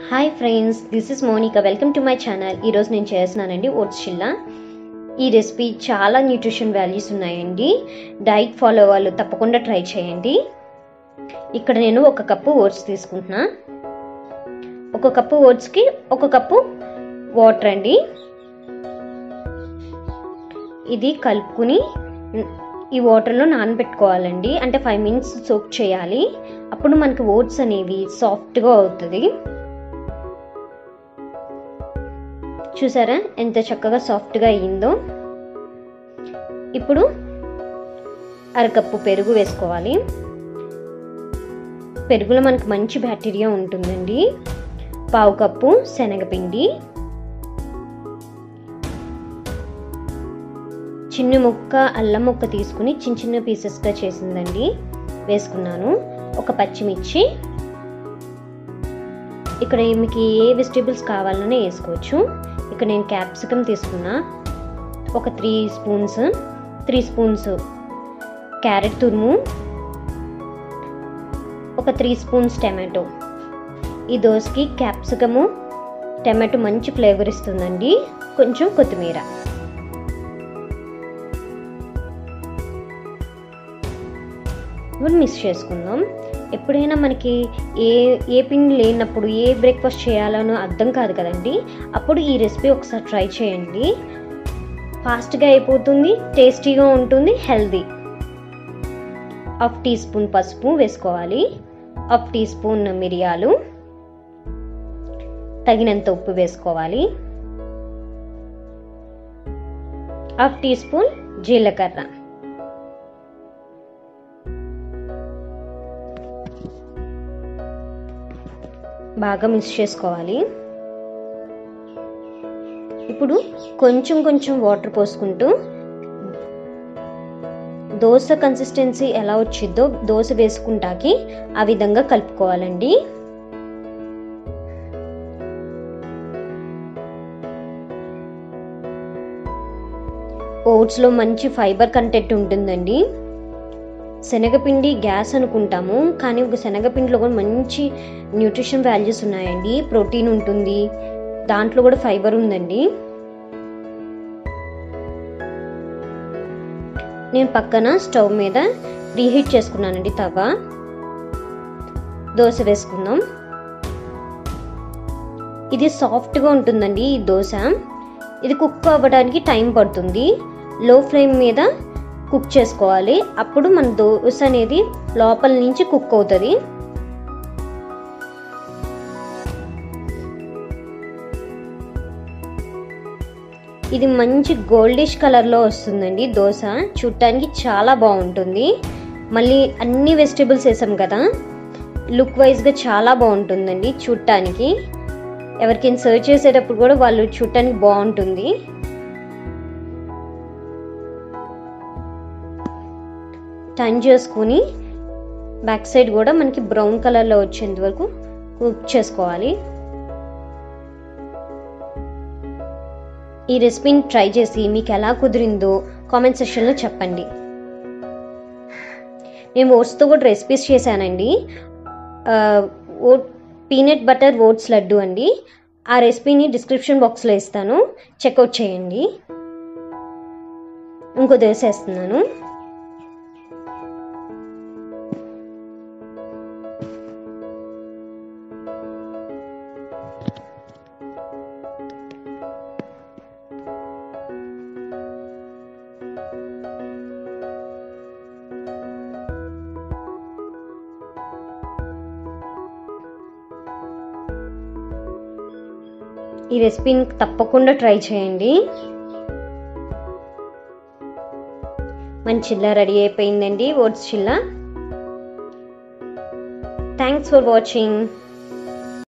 hi friends this is Monika welcome to my channel ఈరోజు నేను చేస్తున్నానండి ఓట్స్ చిల్లా ఈ రెసిపీ చాలా న్యూట్రిషన్ వాల్యూస్ ఉన్నాయండి డైట్ ఫాలో వాళ్ళు తప్పకుండా ట్రై చేయండి ఇక్కడ నేను ఒక కప్పు ఓట్స్ తీసుకుంటున్నా ఒక కప్పు ఓట్స్కి ఒక కప్పు వాటర్ అండి ఇది కలుపుకుని ఈ వాటర్లో నానబెట్టుకోవాలండి అంటే ఫైవ్ మినిట్స్ సోక్ చేయాలి అప్పుడు మనకి ఓట్స్ అనేవి సాఫ్ట్గా అవుతుంది చూసారా ఎంత చక్కగా సాఫ్ట్గా అయ్యిందో ఇప్పుడు అరకప్పు పెరుగు వేసుకోవాలి పెరుగులో మనకు మంచి బ్యాక్టీరియా ఉంటుందండి పావు కప్పు శనగపిండి చిన్న ముక్క అల్లం ముక్క తీసుకుని చిన్న చిన్న పీసెస్గా చేసిందండి వేసుకున్నాను ఒక పచ్చిమిర్చి ఇక్కడ మీకు ఏ వెజిటేబుల్స్ కావాలనే వేసుకోవచ్చు ఇక్కడ నేను క్యాప్సికమ్ తీసుకున్నా ఒక three spoons three spoons carrot తురుము ఒక త్రీ స్పూన్స్ టమాటో ఈ దోసకి క్యాప్సికము టమాటో మంచి ఫ్లేవర్ ఇస్తుందండి కొంచెం కొత్తిమీర ఇప్పుడు మిక్స్ చేసుకుందాం ఎప్పుడైనా మనకి ఏ ఏ పిండి లేనప్పుడు ఏ బ్రేక్ఫాస్ట్ చేయాలనో అర్థం కాదు కదండి అప్పుడు ఈ రెసిపీ ఒకసారి ట్రై చేయండి ఫాస్ట్గా అయిపోతుంది టేస్టీగా ఉంటుంది హెల్దీ హాఫ్ టీ స్పూన్ పసుపు వేసుకోవాలి హాఫ్ టీ స్పూన్ మిరియాలు తగినంత ఉప్పు వేసుకోవాలి హాఫ్ టీ స్పూన్ జీలకర్ర బాగా మిక్స్ చేసుకోవాలి ఇప్పుడు కొంచెం కొంచెం వాటర్ పోసుకుంటూ దోశ కన్సిస్టెన్సీ ఎలా వచ్చిందో దోశ వేసుకుంటాకి ఆ విధంగా కలుపుకోవాలండి ఓట్స్లో మంచి ఫైబర్ కంటెంట్ ఉంటుందండి శనగపిండి గ్యాస్ అనుకుంటాము కానీ ఒక శనగపిండిలో కూడా మంచి న్యూట్రిషన్ వాల్యూస్ ఉన్నాయండి ప్రోటీన్ ఉంటుంది దాంట్లో కూడా ఫైబర్ ఉందండి నేను పక్కన స్టవ్ మీద రీహీట్ చేసుకున్నానండి తవ దోశ వేసుకుందాం ఇది సాఫ్ట్గా ఉంటుందండి ఈ దోశ ఇది కుక్ అవ్వడానికి టైం పడుతుంది లో ఫ్లేమ్ మీద కుక్ చేసుకోవాలి అప్పుడు మన దోశ అనేది లోపల నుంచి కుక్ అవుతుంది ఇది మంచి గోల్డిష్ కలర్లో వస్తుందండి దోశ చూడటానికి చాలా బాగుంటుంది మళ్ళీ అన్ని వెజిటేబుల్స్ వేసాం కదా లుక్ వైజ్గా చాలా బాగుంటుందండి చూడటానికి ఎవరికైనా సర్చ్ చేసేటప్పుడు కూడా వాళ్ళు చూడటానికి బాగుంటుంది టర్న్ చేసుకుని బ్యాక్ సైడ్ కూడా మనకి బ్రౌన్ కలర్లో వచ్చేంత వరకు కుక్ చేసుకోవాలి ఈ రెసిపీని ట్రై చేసి మీకు ఎలా కుదిరిందో కామెంట్ సెక్షన్లో చెప్పండి నేను ఓట్స్తో కూడా రెసిపీస్ చేశానండి oat peanut butter oats laddu అండి ఆ రెసిపీని డిస్క్రిప్షన్ బాక్స్లో ఇస్తాను చెక్అవుట్ చేయండి ఇంకో దోశ వేస్తున్నాను ఈ రెసిపీని తప్పకుండా ట్రై చేయండి మన చిల్లా రెడీ అయిపోయిందండి oats chilla thanks for watching